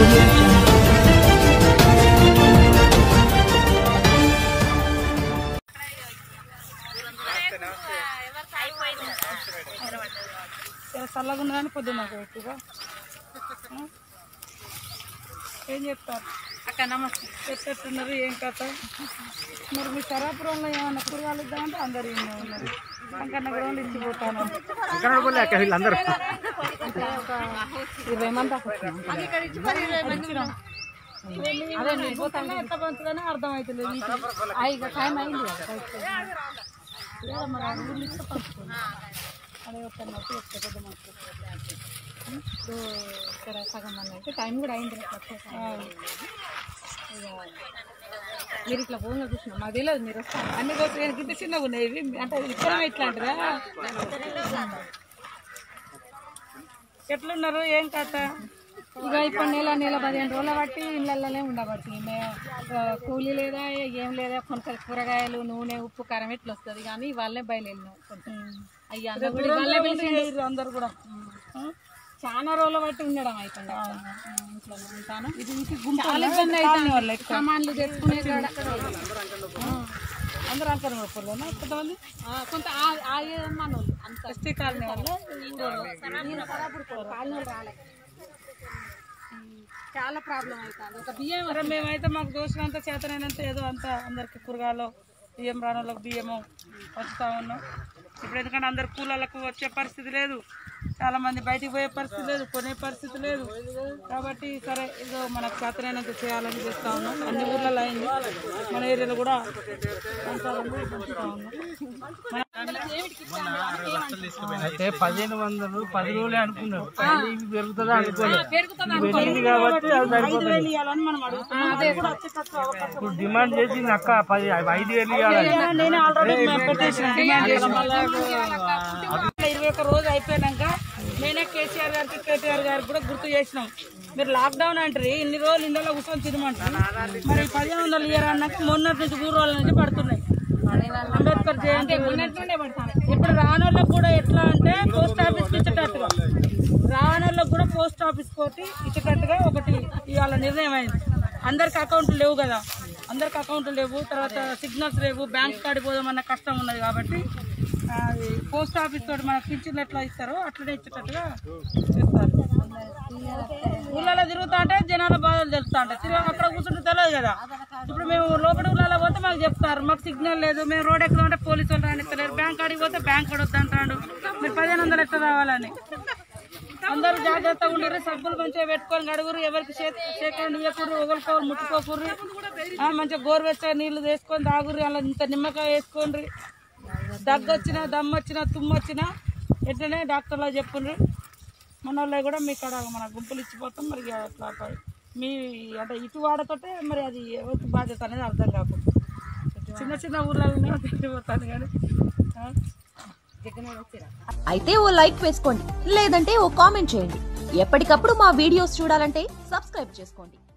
audio jungle. చాలా చల్లగా ఉన్నదని పొద్దున్న మాకు ఎక్కువగా ఆ? ఏం చెప్తారు అక్క నమస్తే ఎట్టున్నారు ఏం కథ మరి మీ సరాపురంలో ఏమన్నా కూరగాయలు ఇద్దామంటే అందరు ఇన్నే ఉన్నారు అంకన్న గ్రౌండ్ ఇచ్చిపోతాను వీళ్ళందరూ ఒక ఇరవై మంది దాకా వచ్చినాం. అదే నేను పోతాను ఎంత పంచుగానే అర్థం అవుతలేదు ఇక టైం అయింది కదా బయటకు. లేదా మరి ఆ ఊర్లో ఇస్తే పంచుకోండి అదే ఒక నొప్పి వస్తే పెద్ద మనసు సో ఇక్కడ సగం మంది అయితే టైం కూడా అయింది రేపు వచ్చేసారి. ఇక మీరు ఇట్లా ఫోన్లో చూసినాం మాకు తెలియదు మీరు వస్తారు అన్ని కోసం ఇంత చిన్నగా ఉన్నాయి ఇవి అంటే ఇక్కడ ఇట్లాంటిదా ఎట్లున్నారు ఏం కథ ఇక ఇప్పుడు నెల నెల పదిహేను రోజుల బట్టి ఇళ్ళల్లోనే ఉండబట్టి మేము ఆ, కూలీ లేదా ఏం లేదా కొంత కూరగాయలు నూనె ఉప్పు కారం ఎట్లా వస్తుంది కానీ వాళ్ళే బయలుదేరినాం కొంచెం అయ్యా అందరు కూడా చాలా రోజుల బట్టి ఉండడం అవుతుంది ఇంట్లో ఉంటాను ఇది చాలా ఇబ్బంది అవుతుంది సామాన్లు తెచ్చుకునే కాడ అందరూ అంటారు పొలం కొంతమంది కొంత ఆ- ఆ ఏదమ్మా వాళ్ళు అంత ఎస్టీ కాలనీ వల్ల కాలనీ వాళ్ళు రాలే చాలా ప్రాబ్లం అవుతుంది ఒక బియ్యం సరే మేమైతే మాకు దోషినంత చేతనైనంత ఏదో అంత అందరికి కూరగాయలు బియ్యం రానులకు బియ్యము వస్తూ ఉన్నాం ఇప్పుడు ఎందుకంటే అందరు కూలలకు వచ్చే పరిస్థితి లేదు చాలా మంది బయటికి పోయే పరిస్థితి లేదు కొనే పరిస్థితి లేదు కాబట్టి సరే ఏదో మనకు చేతనైనంత చేయాలని చేస్తా ఉన్నాం అన్ని ఊర్లలో అయింది మన ఏరియాలో కూడా పంచాలని పంచుతా ఉన్నాం అయితే పదిహేను వందలు పది రోజులే అనుకున్నారు కానీ ఇవి పెరుగుతుందా అనుకోలేదు పెరిగింది కాబట్టి అది సరిపోతుంది ఇవ్వాలని మనం అడుగుతున్నాం ఇప్పుడు డిమాండ్ చేసింది అక్క పది ఐదు వేలు ఇవ్వాలి నేను ఆల్రెడీ పెట్టేసిన డిమాండ్ చేసిన ఇరవై ఒక్క రోజు అయిపోయినాక నేనే కేసీఆర్ గారికి కేటీఆర్ గారికి కూడా గుర్తు చేసినాం మీరు లాక్డౌన్ అంటారు ఇన్ని రోజులు ఇందులో కూర్చొని తినమంటారు మరి పదిహేను వందలు ఇయర్ అన్నాక మొన్నటి నుంచి మూడు రోజుల నుంచి పడుతున్నాయి అంబేద్కర్ జయంతి ఇప్పుడు రానోళ్ళకి కూడా ఎట్లా అంటే పోస్ట్ ఆఫీస్కి ఇచ్చేటట్టుగా రానోళ్ళకి కూడా పోస్ట్ ఆఫీస్ కోటి ఇచ్చేటట్టుగా ఒకటి ఇవాళ నిర్ణయం అయింది అందరికి అకౌంట్లు లేవు కదా అందరికి అకౌంట్లు లేవు తర్వాత సిగ్నల్స్ లేవు బ్యాంక్ కాడికి పోదామన్న కష్టం ఉన్నది కాబట్టి అది పోస్ట్ ఆఫీస్ తోటి మనకు పింఛన్లు ఎట్లా ఇస్తారో అట్లనే ఇచ్చేటట్టుగా ఇస్తారు ఊళ్ళలో తిరుగుతా అంటే జనాల బాధలు తెలుస్తా ఉంటాయి తిరిగి అక్కడ కూర్చుంటే తెలియదు కదా ఇప్పుడు మేము లోపల ఊళ్ళలో పోతే మాకు చెప్తారు మాకు సిగ్నల్ లేదు మేము రోడ్ ఎక్కుదామంటే పోలీసు వాళ్ళు రానిస్తలేరు బ్యాంక్ కాడికి పోతే బ్యాంక్ కూడా వద్దంటాడు మీరు పదిహేను వందలు ఎట్లా రావాలని అందరూ జాగ్రత్తగా ఉండరు సబ్బులు మంచిగా పెట్టుకొని గడుగురు ఎవరికి సేకరణ ఇవ్వకూరు ఒకరికొకరు ముట్టుకోకూర్రి ఆ, మంచిగా గోరువెచ్చగా నీళ్లు తీసుకొని తాగుర్రి అలా ఇంత నిమ్మకాయ వేసుకోండి దగ్గు వచ్చినా దమ్ము వచ్చినా తుమ్ము వచ్చినా ఎట్లనే డాక్టర్లో చెప్పుండ్రి మన వాళ్ళవి కూడా మీ కాడ మన గుంపులు ఇచ్చిపోతాం మరి ఇక అట్లా పై- మీ అంటే ఇటు వాడతోటే మరి అది ఎవరికి బాధ్యత అనేది అర్థం కాకుండా చిన్న చిన్న ఊర్లలో తిరిగిపోతాను కానీ ఆ? అయితే ఓ లైక్ వేసుకోండి లేదంటే ఓ కామెంట్ చేయండి ఎప్పటికప్పుడు మా వీడియోస్ చూడాలంటే సబ్స్క్రైబ్ చేసుకోండి